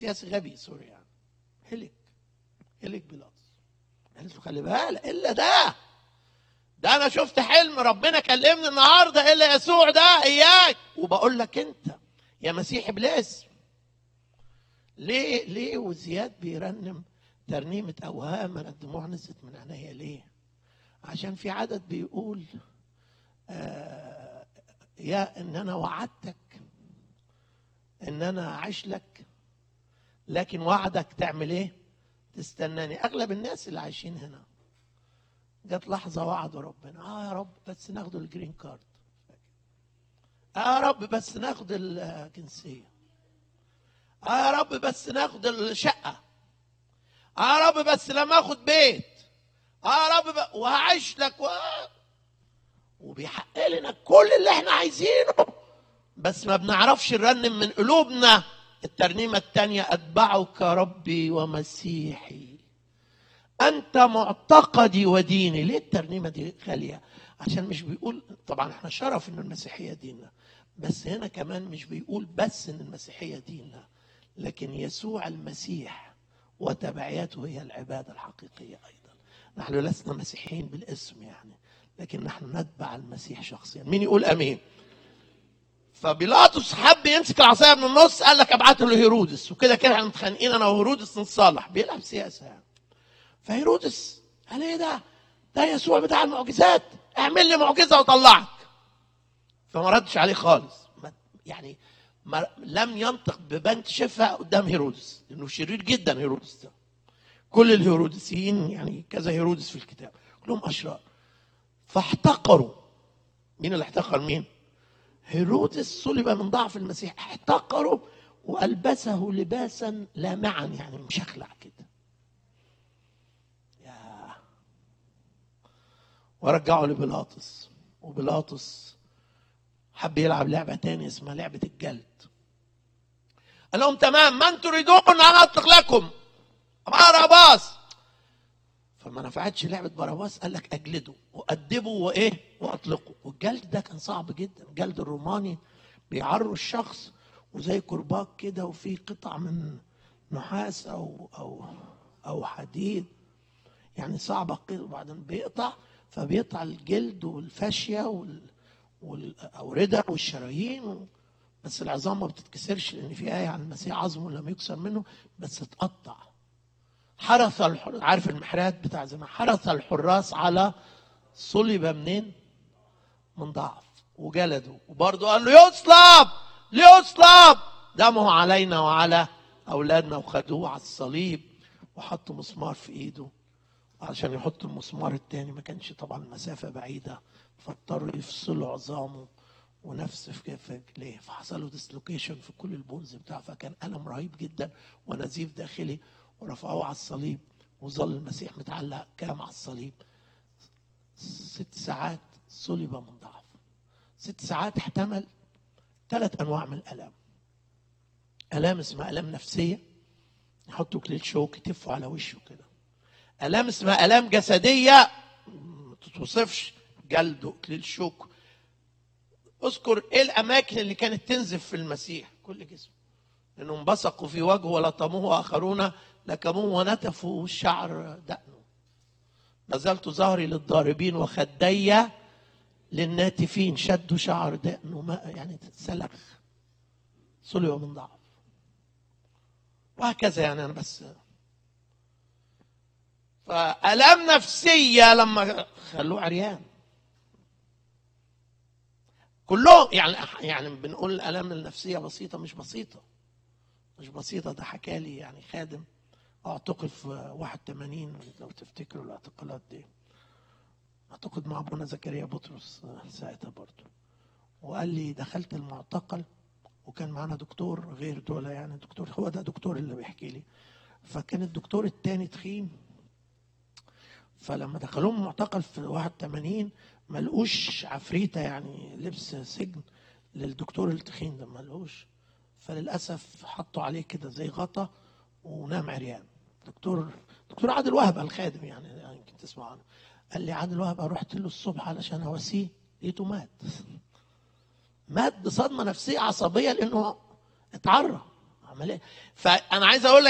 سياسي غبي سوري يعني هلك هلك بيلاطس قالت له خلي بالك الا ده ده انا شفت حلم ربنا كلمني النهارده الا يسوع ده اياك وبقول لك انت يا مسيح ابليس ليه ليه وزياد بيرنم ترنيمه اوهام انا الدموع نزلت من عينيا ليه عشان في عدد بيقول آه يا ان انا وعدتك ان انا اعيش لك لكن وعدك تعمل ايه تستناني اغلب الناس اللي عايشين هنا جت لحظه وعدوا ربنا اه يا رب بس ناخد الجرين كارد اه يا رب بس ناخد الجنسيه اه يا رب بس ناخد الشقه اه يا رب بس لما اخد بيت اه يا رب ب... وهعيش لك و... وبيحقق لنا كل اللي احنا عايزينه بس ما بنعرفش نرنم من قلوبنا الترنيمة الثانية أتبعك ربي ومسيحي أنت معتقدي وديني ليه الترنيمة دي غالية عشان مش بيقول طبعا احنا شرف ان المسيحية ديننا بس هنا كمان مش بيقول بس ان المسيحية ديننا لكن يسوع المسيح وتبعيته هي العبادة الحقيقية أيضا نحن لسنا مسيحيين بالاسم يعني لكن نحن نتبع المسيح شخصيا مين يقول أمين فبيلاطس حب يمسك العصايه من النص قال لك ابعته لهيرودس وكده كده احنا متخانقين انا وهيرودس نتصالح بيلعب سياسه يعني فهيرودس قال ايه ده؟ ده يسوع بتاع المعجزات اعمل لي معجزه وطلعك فما ردش عليه خالص ما يعني ما لم ينطق ببنت شفا قدام هيرودس لانه شرير جدا هيرودس ده كل الهيرودسيين يعني كذا هيرودس في الكتاب كلهم اشرار فاحتقروا مين اللي احتقر مين؟ هيرودس صلب من ضعف المسيح احتقره والبسه لباسا لامعا يعني مشخلع كده يا ورجعه لبيلاطس وبيلاطس حب يلعب لعبه تانية اسمها لعبه الجلد قال لهم تمام من تريدون ان اطلق لكم باراباس فما نفعتش لعبه باراباس قال لك اجلده وادبه وايه واطلقه والجلد ده كان صعب جدا الجلد الروماني بيعروا الشخص وزي كرباج كده وفي قطع من نحاس او او او حديد يعني صعبه كده وبعدين بيقطع فبيقطع الجلد والفاشيه وال والاورده والشرايين بس العظام ما بتتكسرش لان في ايه عن المسيح عظمه لم يكسر منه بس تقطع حرث الحر... عارف المحرات بتاع زمان حرث الحراس على صلب منين؟ من ضعف وجلده وبرضه قال له يصلب ليصلب دمه علينا وعلى اولادنا وخدوه على الصليب وحطوا مسمار في ايده عشان يحط المسمار التاني ما كانش طبعا المسافه بعيده فاضطروا يفصلوا عظامه ونفس في رجليه فحصل له ديسلوكيشن في كل البونز بتاعه فكان الم رهيب جدا ونزيف داخلي ورفعوه على الصليب وظل المسيح متعلق كام على الصليب ست ساعات صلب من ضعف ست ساعات احتمل ثلاث انواع من الالام الام اسمها الام نفسيه يحطوا كليل شوك يتفوا على وشه كده الام اسمها الام جسديه ما تتوصفش جلد وكليل شوك اذكر ايه الاماكن اللي كانت تنزف في المسيح كل جسمه انهم بصقوا في وجهه ولطموه واخرون لكموه ونتفوا الشعر دقنه نزلت ظهري للضاربين وخدي للناتفين شدوا شعر دقنه ما يعني سلخ صلب من ضعف وهكذا يعني انا بس فالام نفسيه لما خلوه عريان كلهم يعني يعني بنقول الالام النفسيه بسيطه مش بسيطه مش بسيطه ده حكى لي يعني خادم اعتقل في 81 لو تفتكروا الاعتقالات دي اعتقد مع ابونا زكريا بطرس ساعتها برضه وقال لي دخلت المعتقل وكان معانا دكتور غير دول يعني دكتور هو ده دكتور اللي بيحكي لي فكان الدكتور التاني تخين فلما دخلوهم المعتقل في 81 ما لقوش عفريته يعني لبس سجن للدكتور التخين ده ما لقوش فللاسف حطوا عليه كده زي غطا ونام عريان دكتور دكتور عادل وهبه الخادم يعني, يعني يمكن تسمع عنه قال لي عادل وهبه رحت له الصبح علشان اواسيه لقيته مات مات بصدمه نفسيه عصبيه لانه اتعرى عمليه فانا عايز اقول لك